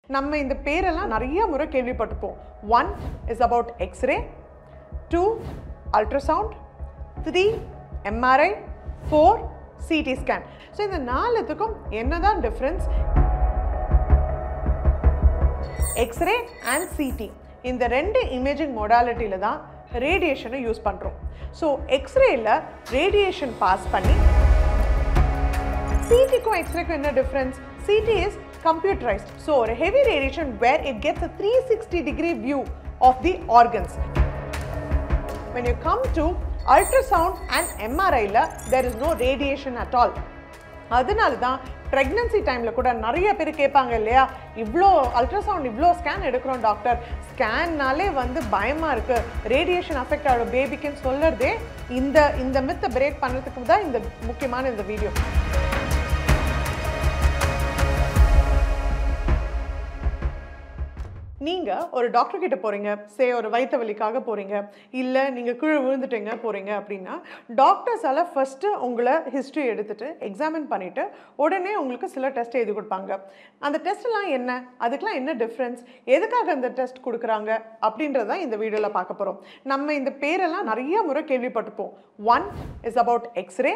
நம்ம இந்த பேரெல்லாம் நிறைய முறை கேள்விப்பட்டிருப்போம் one is about x-ray two ultrasound three MRI four CT scan so இந்த நாலுத்துக்கும் என்னதான் டிஃப்ரென்ஸ் எக்ஸ்ரே அண்ட் சிடி இந்த ரெண்டு இமேஜிங் மொடாலிட்டியில் தான் ரேடியேஷனை யூஸ் பண்ணுறோம் ஸோ எக்ஸ்ரேயில் ரேடியேஷன் பாஸ் பண்ணி சிடிக்கும் எக்ஸ்ரேக்கும் என்ன difference CT is computerised so ஒரு heavy radiation where it gets a three sixty degree view of the organs when you come to ultrasound and MRI ல there is no radiation at all அதனால தான் pregnancy டைமில் கூட நிறைய பேர் கேட்பாங்க இல்லையா இவ்வளோ அல்ட்ராசவுண்ட் இவ்வளோ ஸ்கேன் எடுக்கிறோம் டாக்டர் ஸ்கேன்னாலே வந்து பயமாக இருக்குது ரேடியேஷன் அஃபெக்ட் ஆகிடும் பேபிக்குன்னு சொல்லுறதே இந்த இந்த மித்தை பிரேக் பண்ணுறதுக்கு தான் இந்த முக்கியமான இந்த வீடியோ நீங்கள் ஒரு டாக்டர் கிட்ட போகிறீங்க சே ஒரு வயிற்று வலிக்காக போகிறீங்க இல்லை நீங்கள் கீழே விழுந்துட்டீங்க போகிறீங்க அப்படின்னா டாக்டர்ஸால் ஃபஸ்ட்டு உங்களை ஹிஸ்ட்ரி எடுத்துட்டு எக்ஸாமின் பண்ணிவிட்டு உடனே உங்களுக்கு சில டெஸ்ட் எழுதி கொடுப்பாங்க அந்த டெஸ்ட்லாம் என்ன அதுக்கெலாம் என்ன டிஃப்ரென்ஸ் எதுக்காக அந்த டெஸ்ட் கொடுக்குறாங்க அப்படின்றத தான் இந்த வீடியோவில் பார்க்க போகிறோம் நம்ம இந்த பேரெல்லாம் நிறைய முறை கேள்விப்பட்டிருப்போம் one is about x-ray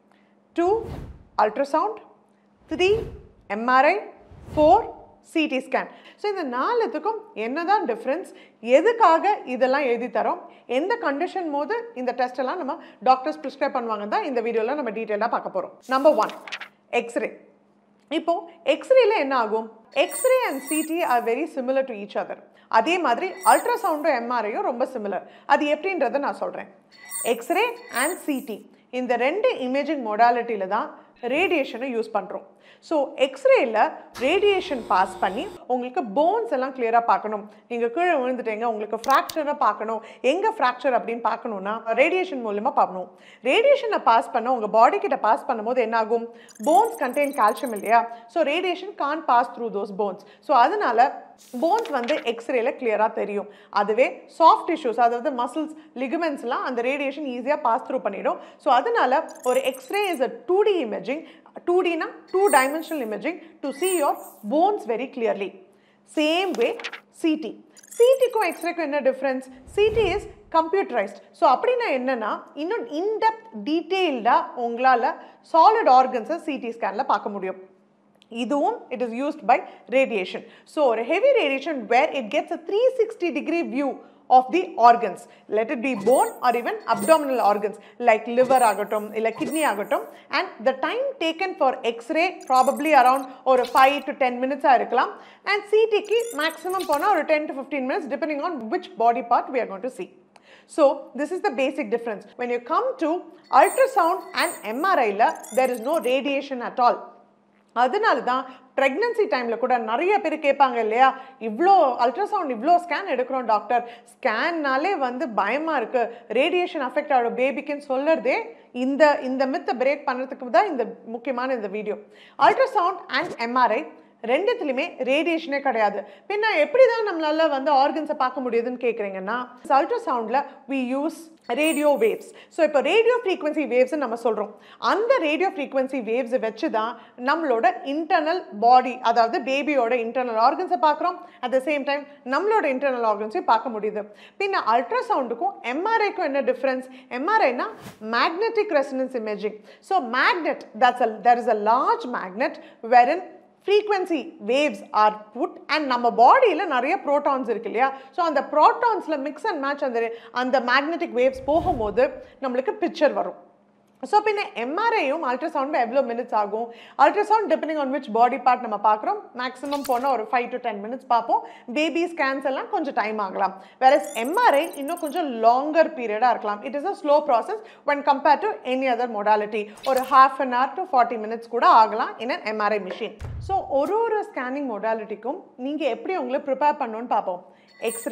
two ultrasound three MRI four CT scan so இந்த நாலுத்துக்கும் என்னதான் டிஃப்ரென்ஸ் எதுக்காக இதெல்லாம் எழுதி தரோம் எந்த கண்டிஷன் போது இந்த டெஸ்ட் எல்லாம் நம்ம டாக்டர்ஸ் ப்ரிஸ்கிரைப் பண்ணுவாங்க தான் இந்த வீடியோவில் நம்ம டீட்டெயிலாக பார்க்க போகிறோம் நம்பர் ஒன் எக்ஸ்ரே இப்போ எக்ஸ்ரேல என்ன ஆகும் x-ray and CT are very similar to each other அதே மாதிரி அல்ட்ராசவுண்டும் எம்ஆர்ஐயும் ரொம்ப சிமிலர் அது எப்படின்றத நான் சொல்கிறேன் எக்ஸ்ரே அண்ட் சிடி இந்த ரெண்டு இமேஜிங் மொடாலிட்டியில் தான் ரேடியேஷனை யூஸ் பண்ணுறோம் ஸோ எக்ஸ்ரேயில் ரேடியேஷன் பாஸ் பண்ணி உங்களுக்கு போன்ஸ் எல்லாம் கிளியராக பார்க்கணும் நீங்கள் கீழே விழுந்துட்டீங்க உங்களுக்கு ஃப்ராக்சரை பார்க்கணும் எங்கே ஃப்ராக்சர் அப்படின்னு பார்க்கணுன்னா ரேடியேஷன் மூலியமாக பார்க்கணும் ரேடியேஷனை பாஸ் பண்ண உங்கள் பாடி கிட்ட பாஸ் பண்ணும்போது என்ன ஆகும் போன்ஸ் கண்டெயின் கால்சியம் இல்லையா so radiation can pass through those bones so அதனால போன்ஸ் வந்து எக்ஸ்ரேல கிளியராக தெரியும் அதுவே சாஃப்ட் டிஷ்யூஸ் அதாவது மசில்ஸ் லிகமெண்ட்ஸ்லாம் அந்த ரேடியேஷன் ஈஸியாக பாஸ் த்ரூ பண்ணிடும் ஸோ அதனால ஒரு x-ray is a two D imaging two டினா two dimensional imaging to see your bones very clearly same way CT சிடிக்கும் எக்ஸ்ரேக்கும் என்ன difference CT is computerised so அப்படின்னா என்னன்னா இன்னும் இன்டெப்த் டீட்டெயில்டாக உங்களால் சாலிட் ஆர்கன்ஸை சிடி ஸ்கேனில் பார்க்க முடியும் இதுவும் it is used by radiation so ஒரு heavy radiation where it gets a three sixty degree view of the organs let it be bone or even abdominal organs like liver ஆகட்டும் இல்லை kidney ஆகட்டும் and the time taken for x-ray probably around ஒரு five to ten மினிட்ஸாக இருக்கலாம் and சிடிக்கு maximum போனால் ஒரு ten to fifteen minutes depending on which body part we are going to see. So this is the basic difference. When you come to ultrasound and MRI, ல, there is no radiation at all. அதனால தான் pregnancy டைமில் கூட நிறைய பேர் கேட்பாங்க இல்லையா இவ்வளோ அல்ட்ராசவுண்ட் இவ்வளோ ஸ்கேன் எடுக்கிறோம் டாக்டர் ஸ்கேன்னாலே வந்து பயமாக இருக்குது ரேடியேஷன் அஃபெக்ட் ஆகிடும் பேபிக்குன்னு சொல்லுறதே இந்த இந்த மித்தை பிரேக் பண்ணுறதுக்கு தான் இந்த முக்கியமான இந்த வீடியோ அல்ட்ராசவுண்ட் அண்ட் எம்ஆர்ஐ ரெண்டுத்துலையுமே ரேடியேஷனே கிடையாது பின்ன எப்படி தான் நம்மளால வந்து ஆர்கன்ஸை பார்க்க முடியுதுன்னு கேட்குறீங்கன்னா அல்ட்ராசவுண்டில் we use radio waves so இப்போ ரேடியோ ஃப்ரீக்வன்சி வேவ்ஸ்னு நம்ம சொல்கிறோம் அந்த ரேடியோ ஃப்ரீக்வன்சி வேவ்ஸை வச்சு தான் நம்மளோட இன்டர்னல் பாடி அதாவது பேபியோட இன்டர்னல் ஆர்கன்ஸை பார்க்குறோம் அட் த சேம் டைம் நம்மளோட இன்டர்னல் ஆர்கன்ஸையும் பார்க்க முடியுது பின்ன அல்ட்ராசவுண்டுக்கும் எம்ஆர்ஐக்கும் என்ன டிஃப்ரென்ஸ் எம்ஆர்ஐனா magnetic resonance imaging so magnet that's a there is a large magnet varying frequency waves are put and நம்ம பாடியில் நிறைய ப்ரோட்டான்ஸ் இருக்கு இல்லையா ஸோ அந்த ப்ரோட்டான்ஸில் மிக்ஸ் அண்ட் மேட்ச் அந்த அந்த மேக்னெட்டிக் வேவ்ஸ் போகும்போது நம்மளுக்கு பிக்சர் வரும் ஸோ பின்ன எம்ஆர்ஐயும் அல்ட்ராசவுண்டும் எவ்வளோ மினிட்ஸ் ஆகும் ultrasound depending on which body part நம்ம பார்க்குறோம் மேக்ஸிமம் போனால் ஒரு ஃபைவ் டு டென் மினிட்ஸ் பார்ப்போம் பேபி ஸ்கேன்ஸ் எல்லாம் கொஞ்சம் டைம் ஆகலாம் வேற எம்ஆர்ஐ இன்னும் கொஞ்சம் லாங்கர் பீரியடாக இருக்கலாம் it is a slow process when compared to any other modality ஒரு half an hour to forty minutes கூட ஆகலாம் in an MRI machine so ஒரு ஒரு ஸ்கேனிங் மொடாலிட்டிக்கும் நீங்கள் எப்படி உங்களை ப்ரிப்பேர் பண்ணணும்னு பார்ப்போம் எக்ஸ்ரே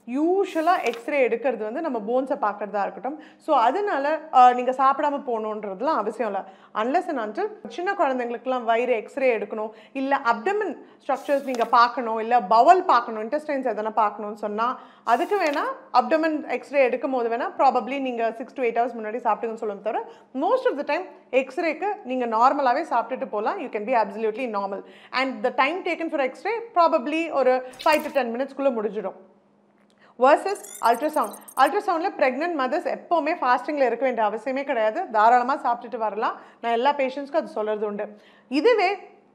யூஸ்வலாக எக்ஸ்ரே எடுக்கிறது வந்து நம்ம போன்ஸை பார்க்குறதா இருக்கட்டும் ஸோ அதனால நீங்கள் சாப்பிடாம போகணுன்றதுலாம் அவசியம் இல்லை அன்லெஸ் அண்ட் அன்டில் சின்ன குழந்தைங்களுக்குலாம் வயிறு எக்ஸ்ரே எடுக்கணும் இல்லை அப்டமன் ஸ்ட்ரக்சர்ஸ் நீங்கள் பார்க்கணும் இல்லை பவல் பார்க்கணும் இன்டெஸ்டைன்ஸ் எதனா பார்க்கணும்னு சொன்னால் அதுக்கு வேணால் அப்டமன் எக்ஸ்ரே எடுக்கும் போது வேணால் ப்ராபப்ளி நீங்கள் சிக்ஸ் டு எயிட் ஹவர்ஸ் முன்னாடி சாப்பிட்டுங்கன்னு சொல்லுங்க தவிர மோஸ்ட் ஆஃப் த டைம் எக்ஸ்ரேக்கு நீங்கள் நார்மலாகவே சாப்பிட்டுட்டு போகலாம் you can be absolutely normal and the time taken for x-ray probably ஒரு ஃபைவ் டு டென் மினிட்ஸ்க்குள்ளே முடிஞ்சிடும் வர்சஸ் அல்ட்ராசவுண்ட் அல்ட்ராசவுண்டில் ப்ரெக்னென்ட் மதர்ஸ் எப்போவுமே ஃபாஸ்டிங்கில் இருக்க வேண்டிய அவசியமே கிடையாது தாராளமாக சாப்பிட்டுட்டு வரலாம் நான் எல்லா பேஷண்ட்ஸ்க்கும் அது சொல்கிறது உண்டு இதுவே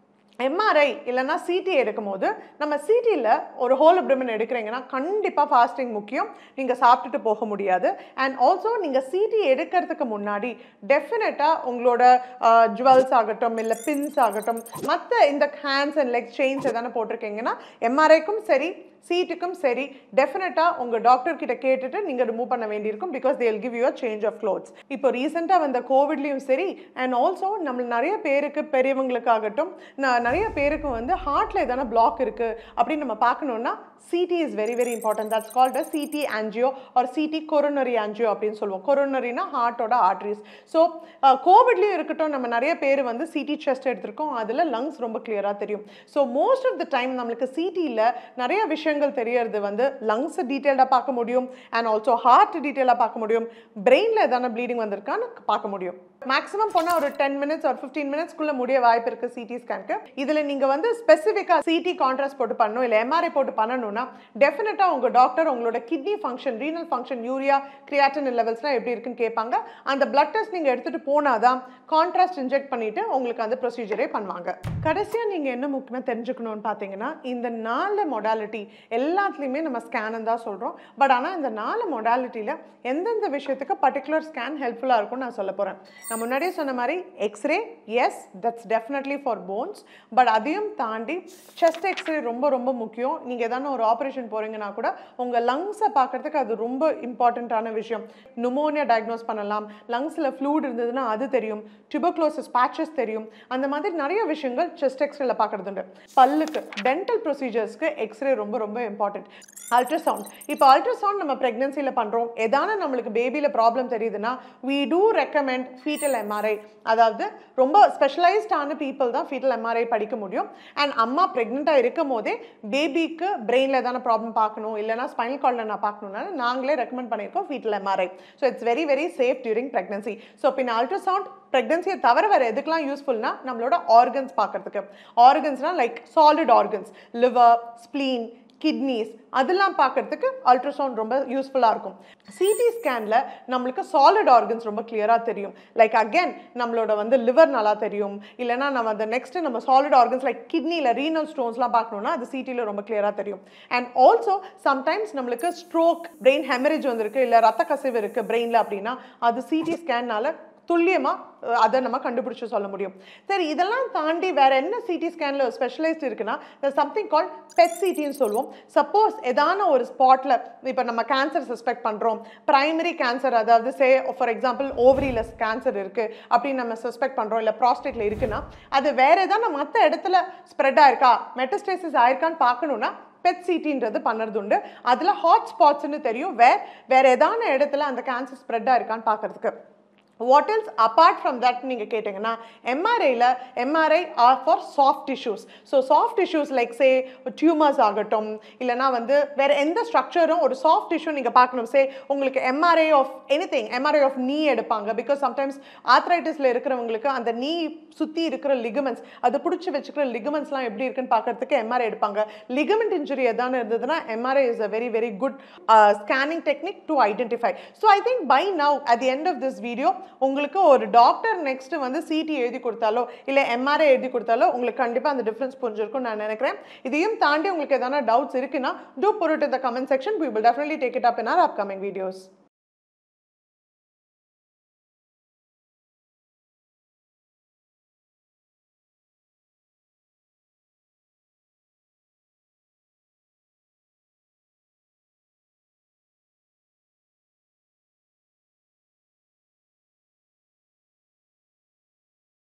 எம்ஆர்ஐ இல்லைன்னா சிடி எடுக்கும் போது நம்ம சிடியில் ஒரு ஹோல் அப்டமன் எடுக்கிறீங்கன்னா கண்டிப்பாக ஃபாஸ்டிங் முக்கியம் நீங்கள் சாப்பிட்டுட்டு போக முடியாது அண்ட் ஆல்சோ நீங்கள் சிடி எடுக்கிறதுக்கு முன்னாடி டெஃபினட்டாக உங்களோட ஜுவல்ஸ் ஆகட்டும் இல்லை பின்ஸ் ஆகட்டும் மற்ற இந்த ஹேண்ட்ஸ் அண்ட் லெக் செயின்ஸ் எதனா போட்டிருக்கீங்கன்னா எம்ஆர்ஐக்கும் சரி சீட்டுக்கும் சரி டெஃபினட்டாக உங்கள் டாக்டர் கிட்ட கேட்டுட்டு நீங்கள் ரிமூவ் பண்ண வேண்டியிருக்கும் because they'll give you a change of clothes இப்போ ரீசெண்டாக வந்த கோவிட்லேயும் சரி அண்ட் ஆல்சோ நம்ம நிறைய பேருக்கு பெரியவங்களுக்காகட்டும் ந- நிறைய பேருக்கு வந்து ஹார்ட்டில் எதனா பிளாக் இருக்குது அப்படின்னு நம்ம பார்க்கணுன்னா CT is very very important that's called a CT angio or CT coronary angio அப்படின்னு சொல்லுவோம் கொரோனரினா ஹார்ட்டோட ஆர்ட்ரிஸ் ஸோ கோவிட்லேயும் இருக்கட்டும் நம்ம நிறைய பேர் வந்து சிடி செஸ்ட் எடுத்திருக்கோம் அதில் லங்ஸ் ரொம்ப கிளியராக தெரியும் so most of the time நம்மளுக்கு சிடியில் நிறைய விஷயங்கள் தெரியறது வந்து லங்ஸை டீட்டெயில்டாக பார்க்க முடியும் அண்ட் ஆல்சோ ஹார்ட் டீட்டெயிலாக பார்க்க முடியும் பிரெயினில் எதான ப்ளீடிங் வந்திருக்கான்னு பார்க்க முடியும் மேக்ஸிமம் போனால் ஒரு டென் மினிட்ஸ் ஒரு ஃபிஃப்டீன் மினிட்ஸ்க்குள்ளே முடிய வாய்ப்பு இருக்குது சிடி ஸ்கேனுக்கு இதில் நீங்கள் வந்து ஸ்பெசிஃபிக்காக சிடி கான்ட்ராஸ்ட் போட்டு பண்ணணும் இல்லை எம்ஆர்ஐ போட்டு பண்ணணும்னா டெஃபினட்டாக உங்கள் டாக்டர் உங்களோட kidney function renal function urea creatine லெவல்ஸ்லாம் எப்படி இருக்குன்னு கேட்பாங்க அந்த பிளட் டெஸ்ட் நீங்கள் எடுத்துகிட்டு போனாதான் கான்ட்ராஸ்ட் இன்ஜெக்ட் பண்ணிவிட்டு உங்களுக்கு அந்த ப்ரொசீஜரே பண்ணுவாங்க கடைசியாக நீங்கள் என்ன முக்கியமாக தெரிஞ்சுக்கணும்னு பார்த்தீங்கன்னா இந்த நாலு மொடாலிட்டி எல்லாத்துலேயுமே நம்ம ஸ்கேன் தான் சொல்கிறோம் பட் ஆனால் இந்த நாலு மொடாலிட்டியில் எந்தெந்த விஷயத்துக்கு பர்டிகுலர் ஸ்கேன் ஹெல்ப்ஃபுல்லாக இருக்கும்னு நான் சொல்ல போகிறேன் நான் முன்னாடியே சொன்ன மாதிரி x-ray is that's definitely for bones but அதையும் தாண்டி செஸ்ட் எக்ஸ்ரே ரொம்ப ரொம்ப முக்கியம் நீங்கள் எதான ஒரு ஆப்ரேஷன் போகிறீங்கன்னா கூட உங்கள் லங்ஸை பார்க்கறதுக்கு அது ரொம்ப இம்பார்ட்டண்ட்டான விஷயம் நுமோனியா டயக்னோஸ் பண்ணலாம் லங்ஸில் ஃப்ளூட் இருந்ததுன்னா அது தெரியும் டியூபர்க்ளோசிஸ் பேச்சஸ் தெரியும் அந்த மாதிரி நிறைய விஷயங்கள் செஸ்ட் எக்ஸ்ரேல பார்க்கறது உண்டு பல்லுக்கு டென்டல் ப்ரொசீஜர்ஸ்க்கு எக்ஸ்ரே ரொம்ப ரொம்ப இம்பார்ட்டன்ட் அல்ட்ராசவுண்ட் இப்போ அல்ட்ராசவுண்ட் நம்ம ப்ரெக்னென்சியில் பண்ணுறோம் எதான நம்மளுக்கு பேபியில் ப்ராப்ளம் தெரியுதுன்னா we do recommend fetal MRI அதாவது ரொம்ப ஸ்பெஷலைஸ்டான பீப்புள் தான் ஃபீட்டல் எம்ஆர்ஐ படிக்க முடியும் அண்ட் அம்மா ப்ரெக்னெண்ட்டாக இருக்கும் போதே பேபிக்கு பிரெயினில் எதான ப்ராப்ளம் பார்க்கணும் இல்லைனா ஸ்பைனல் கார்டில் நான் பார்க்கணும்னால நாங்களே ரெக்கமெண்ட் பண்ணியிருக்கோம் fetal MRI so it's very very safe during pregnancy so பின் அல்ட்ராசவுண்ட் ப்ரெக்னன்சியை தவிர வேறு எதுக்கெல்லாம் யூஸ்ஃபுல்னா நம்மளோட ஆர்கன்ஸ் பார்க்கறதுக்கு ஆர்கன்ஸ்னால் like solid organs liver spleen kidneys அதெல்லாம் பார்க்கறதுக்கு அல்ட்ராசவுண்ட் ரொம்ப யூஸ்ஃபுல்லாக இருக்கும் சிடி ஸ்கேனில் நம்மளுக்கு சாலிட் ஆர்கன்ஸ் ரொம்ப கிளியராக தெரியும் லைக் அகேன் நம்மளோட வந்து லிவர் நல்லா தெரியும் இல்லைனா நம்ம அந்த நெக்ஸ்ட் நம்ம சாலிட் ஆர்கன்ஸ் லைக் கிட்னியில் ரீனல் ஸ்டோன்ஸ்லாம் பார்க்கணுன்னா அது சிடியில் ரொம்ப கிளியராக தெரியும் அண்ட் ஆல்சோ சம்டைம்ஸ் நம்மளுக்கு ஸ்ட்ரோக் பிரெயின் ஹெமரேஜ் வந்திருக்கு இல்லை ரத்த கசிவு இருக்குது பிரெயினில் அப்படின்னா அது சிடி ஸ்கேன்னால துல்லியமாக அதை நம்ம கண்டுபிடிச்சு சொல்ல முடியும் சரி இதெல்லாம் தாண்டி வேற என்ன சிடி ஸ்கேனில் ஸ்பெஷலைஸ்ட் இருக்குன்னா சம்திங் கால் பெட் சிட்டின்னு சொல்லுவோம் சப்போஸ் ஏதான ஒரு ஸ்பாட்டில் இப்போ நம்ம கேன்சர் சஸ்பெக்ட் பண்ணுறோம் பிரைமரி கேன்சர் அதாவது சே ஃபார் எக்ஸாம்பிள் ஓவரியில் கேன்சர் இருக்குது அப்படின்னு நம்ம சஸ்பெக்ட் பண்ணுறோம் இல்லை ப்ராஸ்டேட்டில் இருக்குன்னா அது வேற ஏதான மற்ற இடத்துல ஸ்ப்ரெட் ஆயிருக்கா மெட்டஸ்டேசிஸ் ஆயிருக்கான்னு பார்க்கணுன்னா பெட் சிட்டின்றது பண்ணுறது உண்டு அதில் ஹாட் ஸ்பாட்ஸ்னு தெரியும் வேர் வேற ஏதான இடத்துல அந்த கேன்சர் ஸ்ப்ரெட் ஆயிருக்கான்னு பார்க்கறதுக்கு what else apart from that நீங்கள் கேட்டிங்கன்னா எம்ஆர்ஐயில் MRI are for soft tissues so soft tissues like say tumours ஆகட்டும் இல்லைனா வந்து வேறு எந்த ஸ்ட்ரக்சரும் ஒரு சாஃப்ட் டிஷ்யூ நீங்கள் பார்க்கணும் சே உங்களுக்கு MRI of any thing MRI of knee எடுப்பாங்க பிகாஸ் சம்டைம்ஸ் ஆத்ரைட்டிஸில் இருக்கிறவங்களுக்கு அந்த நீ சுற்றி இருக்கிற லிகமெண்ட்ஸ் அதை பிடிச்சி வச்சுக்கிற லிகமெண்ட்ஸ்லாம் எப்படி இருக்குன்னு பார்க்கறதுக்கு எம்ஆர்ஐ எடுப்பாங்க லிகமெண்ட் இன்ஜுரி எதான இருந்ததுன்னா MRI is a very very good scanning technique to identify so I think by now at the end of this video உங்களுக்கு ஒரு டாக்டர் நெக்ஸ்ட் வந்து சிடி எழுதி கொடுத்தாலோ இல்லை எம்ஆர்ஐ எழுதி கொடுத்தாலோ உங்களுக்கு கண்டிப்பாக அந்த டிஃப்ரென்ஸ் புரிஞ்சிருக்கும் நான் நினைக்கிறேன் இதையும் தாண்டி உங்களுக்கு எதனா டவுட்ஸ் இருக்குன்னா do put in the comment section we will definitely take it up in our upcoming videos